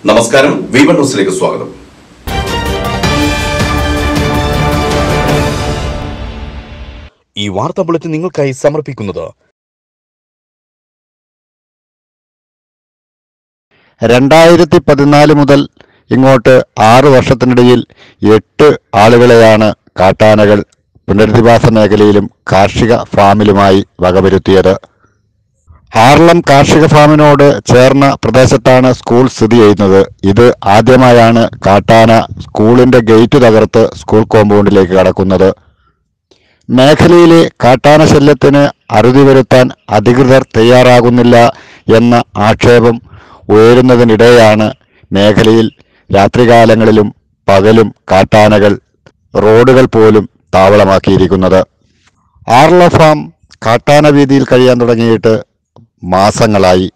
നമസ്കാരം വീവൺ ന്യൂസിലേക്ക് സ്വാഗതം ഈ വാർത്താ ബുള്ളറ്റിൻ നിങ്ങൾക്കായി സമർപ്പിക്കുന്നത് രണ്ടായിരത്തി പതിനാല് മുതൽ ഇങ്ങോട്ട് ആറു വർഷത്തിനിടയിൽ എട്ട് ആളുകളെയാണ് കാട്ടാനകൾ പുനരധിവാസ മേഖലയിലും കാർഷിക ഫാമിലുമായി വകവരുത്തിയത് ആർളം കാർഷിക ഫാമിനോട് ചേർന്ന പ്രദേശത്താണ് സ്കൂൾ സ്ഥിതി ചെയ്യുന്നത് ഇത് ആദ്യമായാണ് കാട്ടാന സ്കൂളിന്റെ ഗേറ്റ് തകർത്ത് സ്കൂൾ കോമ്പൗണ്ടിലേക്ക് കടക്കുന്നത് മേഖലയിലെ കാട്ടാന ശല്യത്തിന് അറുതി വരുത്താൻ അധികൃതർ തയ്യാറാകുന്നില്ല എന്ന ആക്ഷേപം ഉയരുന്നതിനിടെയാണ് മേഖലയിൽ രാത്രികാലങ്ങളിലും പകലും കാട്ടാനകൾ റോഡുകൾ പോലും താവളമാക്കിയിരിക്കുന്നത് ആർല ഫാം കാട്ടാന വീതിയിൽ കഴിയാൻ തുടങ്ങിയിട്ട് മാസങ്ങളായി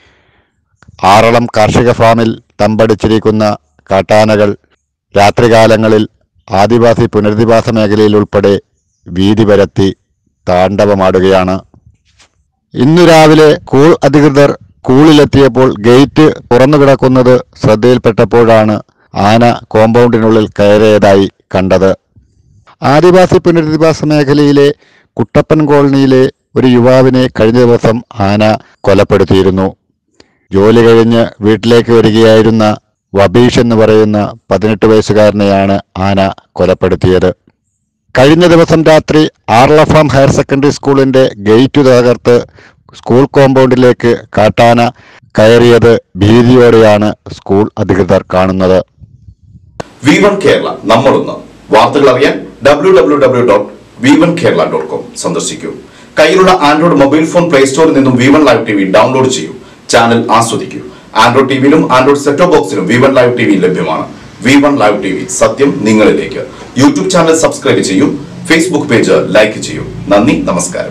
ആറളം കാർഷിക ഫാമിൽ തമ്പടിച്ചിരിക്കുന്ന കാട്ടാനകൾ രാത്രികാലങ്ങളിൽ ആദിവാസി പുനരധിവാസ മേഖലയിൽ ഉൾപ്പെടെ വീതി പരത്തി താണ്ഡവമാടുകയാണ് ഇന്നു രാവിലെ സ്കൂൾ അധികൃതർ സ്കൂളിലെത്തിയപ്പോൾ ഗേറ്റ് തുറന്നു കിടക്കുന്നത് ശ്രദ്ധയിൽപ്പെട്ടപ്പോഴാണ് ആന കോമ്പൗണ്ടിനുള്ളിൽ കയറിയതായി കണ്ടത് ആദിവാസി പുനരധിവാസ മേഖലയിലെ കുട്ടപ്പൻ കോളനിയിലെ ഒരു യുവാവിനെ കഴിഞ്ഞ ദിവസം ആന കൊലപ്പെടുത്തിയിരുന്നു ജോലി കഴിഞ്ഞ് വീട്ടിലേക്ക് വരികയായിരുന്ന വബീഷ് എന്ന് പറയുന്ന പതിനെട്ട് വയസ്സുകാരനെയാണ് ആന കൊലപ്പെടുത്തിയത് കഴിഞ്ഞ ദിവസം രാത്രി ആർലഫാം ഹയർ സെക്കൻഡറി സ്കൂളിന്റെ ഗേറ്റ് തകർത്ത് സ്കൂൾ കോമ്പൗണ്ടിലേക്ക് കാട്ടാന കയറിയത് ഭീതിയോടെയാണ് സ്കൂൾ അധികൃതർ കാണുന്നത് വി വൺ കേരള നമ്മളൊന്ന് വാർത്തകൾ അറിയാൻ W W W dot V one Kerala dot com സന്ദർശിക്കൂ കയ്യിലുള്ള ആൻഡ്രോയിഡ് മൊബൈൽ ഫോൺ പ്ലേ സ്റ്റോറിൽ നിന്നും V one live T V download ചെയ്യൂ ചാനൽ ആസ്വദിക്കൂ ആൻഡ്രോയിഡ് ടിവിയിലും ആൻഡ്രോയിഡ് സെറ്റോ ബോക്സിലും V one live T V ലഭ്യമാണ് V one live T V സത്യം നിങ്ങളിലേക്ക് യൂട്യൂബ് ചാനൽ സബ്സ്ക്രൈബ് ചെയ്യൂ ഫേസ്ബുക്ക് പേജ് ലൈക്ക് ചെയ്യൂ നന്ദി നമസ്കാരം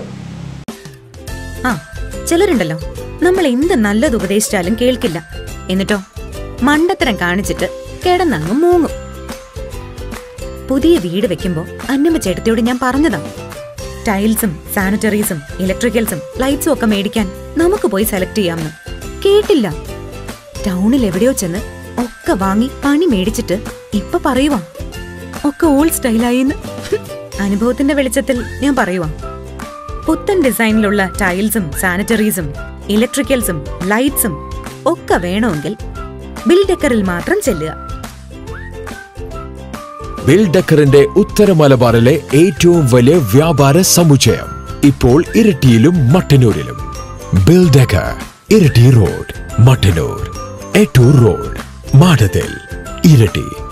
ആ ചിലരുണ്ടല്ലോ നമ്മൾ എന്ത് നല്ലത് ഉപദേശിച്ചാലും കേൾക്കില്ല എന്നിട്ടോ മണ്ടത്തരം കാണിച്ചിട്ട് കിടന്നങ്ങ് മൂങ്ങും പുതിയ വീട് വെക്കുമ്പോ അന്നമ്മ ചേട്ടത്തിയോട് ഞാൻ പറഞ്ഞതാ ടൈൽസും സാനിറ്ററീസും ഇലക്ട്രിക്കൽസും ലൈറ്റ്സും ഒക്കെ മേടിക്കാൻ നമുക്ക് പോയി സെലക്ട് ചെയ്യാമെന്ന് കേട്ടില്ല ടൗണിൽ എവിടെയോ ചെന്ന് ഒക്കെ വാങ്ങി പണി മേടിച്ചിട്ട് ഇപ്പൊ പറയുവാ ഒക്കെ ഓൾഡ് സ്റ്റൈലായിന്ന് അനുഭവത്തിന്റെ വെളിച്ചത്തിൽ ഞാൻ പറയുവാ പുത്തൻ ഡിസൈനിലുള്ള ടൈൽസും സാനിറ്ററീസും ഇലക്ട്രിക്കൽസും ലൈറ്റ്സും ഒക്കെ വേണമെങ്കിൽ ബിൽ ഡെക്കറിൽ മാത്രം ചെല്ലുക ബിൽ ഡക്കറിന്റെ ഉത്തര മലബാറിലെ ഏറ്റവും വലിയ വ്യാപാര സമുച്ചയം ഇപ്പോൾ ഇരട്ടിയിലും മട്ടന്നൂരിലും ബിൽ ഡക്കർ ഇരട്ടി റോഡ് മട്ടന്നൂർ എട്ടൂർ റോഡ് മാടത്തിൽ ഇരട്ടി